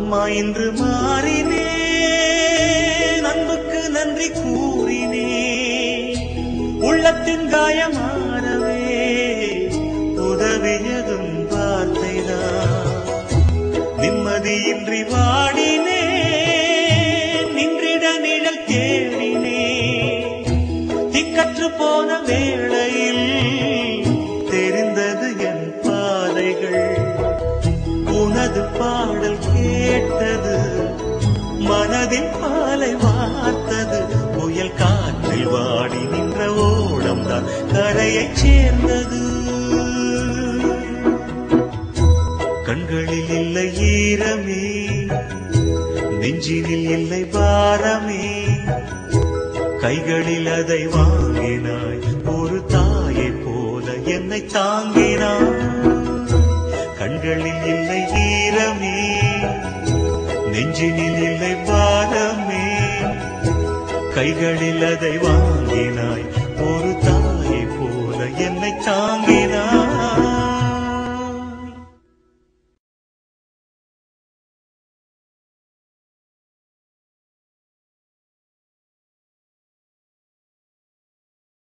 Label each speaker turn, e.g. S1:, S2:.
S1: அம்மா இன்று மாறினேன் அன்புக்கு நன்றி கூறினேன் உள்ளத்தின் காயமாறவே உதவியதும் வார்த்தைதான் நிம்மதியின்றி வாடினேன் நின்றிட நிழல் தேடினேன் திக்கற்று போன வேளையில் தெரிந்தது என் பாதைகள் உனது பாடல் கேட்டது மனதில் பாலை வார்த்தது புயல் காற்றில் வாடி நின்ற ஓடம் தான் கரையைச் சேர்ந்தது கண்களில் இல்லை ஈரமே நெஞ்சினில் இல்லை பாரமே கைகளில் அதை வாங்கினாய் ஒரு தாயை போல என்னை தாங்கினாய் கண்களில் இல்லை ஈரமே நெஞ்சினில் இல்லை பாரமே கைகளில் அதை வாங்கினாய்